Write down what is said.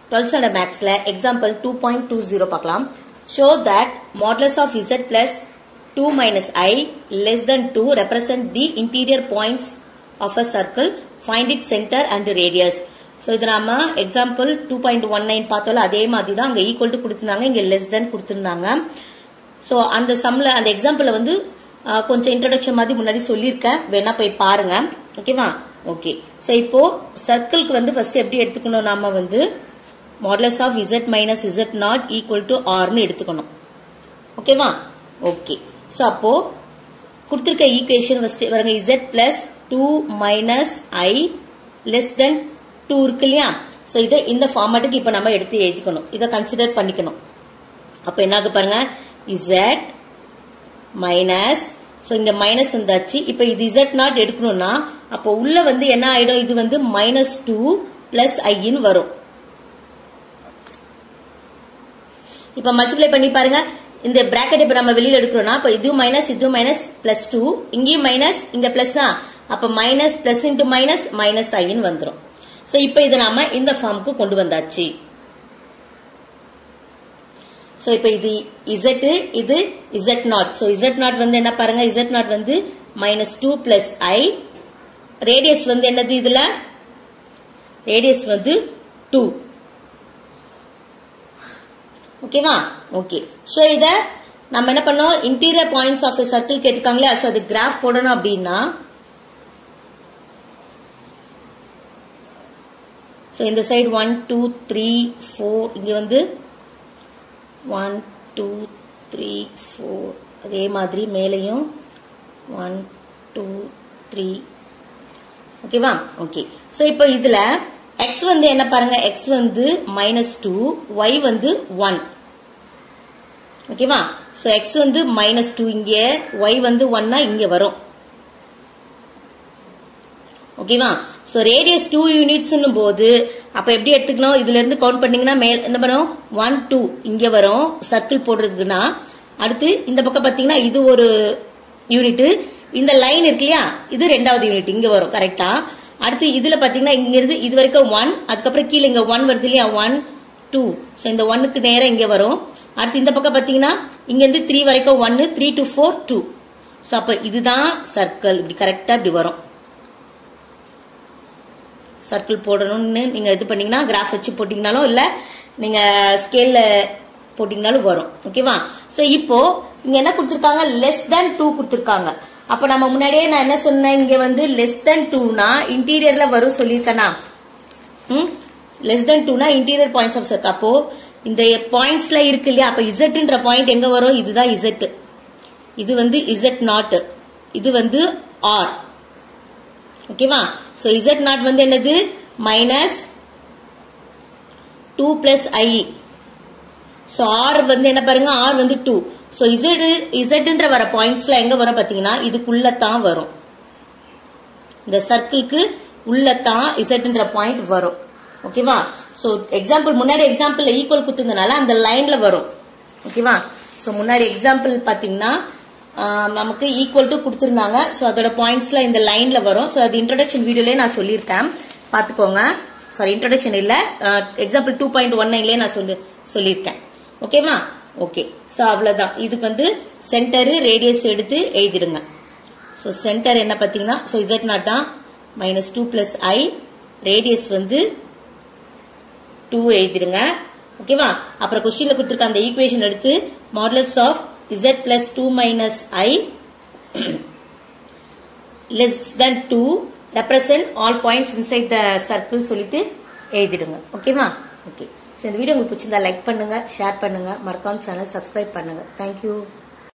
twelfth standard மேக்ஸ்ல example two point two zero பார்க்கலாம் show that modulus of Z plus two minus I less than two represent the interior points of a circle find it centre and radius so இது நாம example two point one nine பார்த்தோம்ல அதே மாதிரி தான் அங்கே equal to கொடுத்துருந்தாங்க இங்கே less than கொடுத்துருந்தாங்க ஸோ அந்த சம்ல அந்த எக்ஸாம்பிள வந்து ஆஹ், கொஞ்சம் இன்ட்ரடக்ஷன் மாதிரி முன்னாடி சொல்லியிருக்கேன் வேணா போய் பாருங்க ஓகேவா ஓகே ஸோ இப்போ சர்க்கிள்க்கு வந்து ஃபர்ஸ்ட் எப்படி எடுத்துக்கணும் நாம வந்து modulus of Z minus Z nought equal to ஆர்னு எடுத்துக்கணும் ஓகேவா ஓகே ஸோ அப்போ கொடுத்துருக்க ஈக்குவேஷன் ஃபர்ஸ்ட் பாருங்க இசட் பிளஸ் டூ மைனஸ் ஐ லெஸ் தென் டூ இருக்கு இல்லையா ஸோ இதை இந்த ஃபார்மேட்டுக்கு இப்போ நம்ம எடுத்து எழுதிக்கணும் இதை கன்சிடர் பண்ணிக்கணும் அப்போ என்ன ஆகுது பாருங்க இசட் மைனஸ் ஸோ இங்க மைனஸ் வந்தாச்சு இப்போ இது இசட் நாட் எடுக்கணும்னா அப்போ உள்ள வந்து என்ன ஆயிடும் இது வந்து மைனஸ் டூ பிளஸ் ஐன்னு வரும் இப்ப மல்டிப்ளை பண்ணி பாருங்க இந்த பிராக்கெட் இப்ப நம்ம வெளியில எடுக்கிறோம்னா அப்ப இது மைனஸ் இது மைனஸ் பிளஸ் டூ இங்கேயும் மைனஸ் இங்க பிளஸ் தான் அப்ப minus plus into minus minus ஐன்னு வந்துரும் சோ இப்ப இதை நாம இந்த ஃபார்முக்கு கொண்டு வந்தாச்சு சோ இப்ப இது இசட் இது Z nought so Z not வந்து என்ன பாருங்க இசட் நாட் வந்து மைனஸ் டூ பிளஸ் ஐ ரேடியஸ் வந்து என்னது இதுல ரேடியஸ் வந்து டூ ஓகேவா ஓகே சோ இத நம்ம என்ன பண்ணோம் இன்டீரியர் பாயிண்ட்ஸ் ஆஃப் சர்க்கிள் கேட்டிருக்காங்களே சோ அது கிராஃப் போடணும் அப்படின்னா சோ இந்த side one two three four இங்க வந்து ஒன் டூ த்ரீ ஃபோர் அதே மாதிரி மேலையும் ஒன் டூ த்ரீ ஓகேவா ஓகே சோ இப்போ இதுல x வந்து என்ன பாருங்க x வந்து மைனஸ் டூ ஒய் வந்து ஒன் ஓகேவா சோ x வந்து மைனஸ் டூ இங்க y வந்து ஒன்னா இங்க வரும் ஓகேவா சோ ரேடியஸ் டூ யூனிட்ஸ் போது அப்ப எப்படி எடுத்துக்கணும் இதுல இருந்து கவுண்ட் பண்ணீங்கன்னா மேல் என்ன பண்ணும் ஒன் டூ இங்க வரும் சர்க்கிள் போடுறதுக்குன்னா அடுத்து இந்த பக்கம் பாத்தீங்கன்னா இது ஒரு யூனிட் இந்த லைன் இருக்கு இல்லையா இது ரெண்டாவது யூனிட் இங்க வரும் கரெக்டா அடுத்து இதுல பாத்தீங்கன்னா இங்க இருந்து இது வரைக்கும் ஒன் அதுக்கப்புறம் கீழே இங்க ஒன் வருது இல்லையா ஒன் டூ ஸோ இந்த ஒன்னுக்கு நேரம் இங்க வரும் அடுத்து இந்த பக்கம் பாத்தீங்கன்னா இங்க இருந்து த்ரீ வரைக்கும் ஒன்னு three to four two so அப்ப இதுதான் சர்க்கிள் இப்படி கரெக்டா இப்படி வரும் சர்க்கிள் போடணும்னு நீங்க இது பண்ணீங்கன்னா கிராஃப் வச்சு போட்டீங்கனாலும் இல்ல நீங்க ஸ்கேல்ல போட்டீங்கனாலும் வரும் ஓகேவா சோ இப்போ இங்க என்ன கொடுத்திருக்காங்க லெஸ் தென் டூ கொடுத்திருக்காங்க அப்ப நம்ம முன்னாடியே நான் என்ன சொன்னேன் இங்க வந்து லெஸ் தென் டூனா இன்டீரியர்ல வரும் சொல்லியிருக்கேனா ம் லெஸ் தென் டூனா இன்டீரியர் பாயிண்ட்ஸ் ஆஃப் சர்க்கிள் அப்போ இந்த பாயிண்ட்ஸ்ல இருக்கு இல்லையா அப்ப இசட்ன்ற பாயிண்ட் எங்க வரும் இதுதான் இசட் இது வந்து இசட் நாட் இது வந்து ஆர் ஓகேவா சோ இசட் நாட் வந்து என்னது minus two plus i so r வந்து என்ன பாருங்க ஆர் வந்து டூ சோ இசட் இசட்ன்ற வர பாயிண்ட்ஸ்ல எங்க வரும் பாத்தீங்கன்னா இதுக்குள்ளதான் வரும் இந்த சர்க்கிள்க்கு உள்ளதான் இசட்ன்ற பாயிண்ட் வரும் ஓகேவா சோ எக்ஸாம்பிள் முன்னாடி எக்ஸாம்பிள் ஈக்குவல் குத்துறதுனால அந்த லைன்ல வரும் ஓகேவா சோ முன்னாடி எக்ஸாம்பிள் பாத்தீங்கன்னா ஆஹ், நமக்கு ஈக்குவல் டு கொடுத்துருந்தாங்க சோ அதோட பாயிண்ட்ஸ்ல இந்த லைன்ல வரும் சோ அது இன்ட்ரடக்ஷன் வீடியோலயே நான் சொல்லியிருக்கேன் பாத்துக்கோங்க சாரி இன்ட்ரடக்ஷன் இல்ல எக்ஸாம்பிள் டூ பாயிண்ட் ஒன் நைன்லயே நான் சொல்லி சொல்லியிருக்கேன் ஓகேவா ஓகே சோ அவ்வளவுதான் இதுக்கு வந்து சென்டரு ரேடியஸ் எடுத்து எழுதிடுங்க ஸோ சென்டர் என்ன பார்த்தீங்கன்னா ஸோ இசட் நாட் தான் மைனஸ் டூ பிளஸ் ஐ ரேடியஸ் வந்து டூ எழுதிடுங்க ஓகேவா அப்புறம் கொஸ்டின்ல கொடுத்துருக்க அந்த ஈக்குவேஷன் எடுத்து modulus of Z plus two minus I less than two represent all points inside the circle சொல்லிட்டு எழுதிடுங்க ஓகேவா ஓகே ஸோ இந்த வீடியோ உங்களுக்கு பிடிச்சிருந்தா லைக் பண்ணுங்க ஷேர் பண்ணுங்க மறக்காம சேனல் சப்ஸ்கிரைப் பண்ணுங்க தேங்க்யூ